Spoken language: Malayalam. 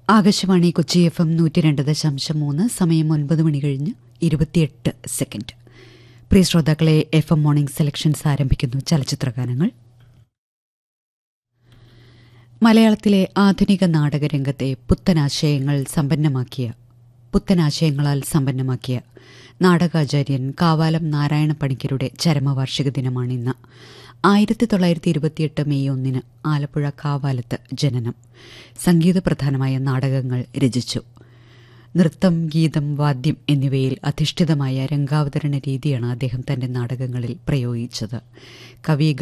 ആകാശവാണി കൊച്ചി എഫ് എം നൂറ്റി രണ്ട് ദശാംശം മൂന്ന് സമയം ഒൻപത് മണി കഴിഞ്ഞ് ഇരുപത്തിയെട്ട് സെക്കൻഡ് പ്രിയ ശ്രോതാക്കളെ എഫ് എം മോർണിംഗ് സെലക്ഷൻസ് ആരംഭിക്കുന്നു ചലച്ചിത്രഗാനങ്ങൾ മലയാളത്തിലെ ആധുനിക നാടകരംഗത്തെ പുത്തനാശയങ്ങൾ സമ്പന്നമാക്കിയ പുത്തനാശയങ്ങളാൽ സമ്പന്നമാക്കിയ നാടകാചാര്യൻ കാവാലം നാരായണ പണിക്കരുടെ ചരമവാർഷിക ദിനമാണിന്ന് ആയിരത്തി തൊള്ളായിരത്തി ഇരുപത്തിയെട്ട് മെയ് ഒന്നിന് ആലപ്പുഴ കാവാലത്ത് ജനനം സംഗീതപ്രധാനമായ നാടകങ്ങൾ രചിച്ചു നൃത്തം ഗീതം വാദ്യം എന്നിവയിൽ അധിഷ്ഠിതമായ രംഗാവതരണ രീതിയാണ് അദ്ദേഹം തന്റെ നാടകങ്ങളിൽ പ്രയോഗിച്ചത് കവി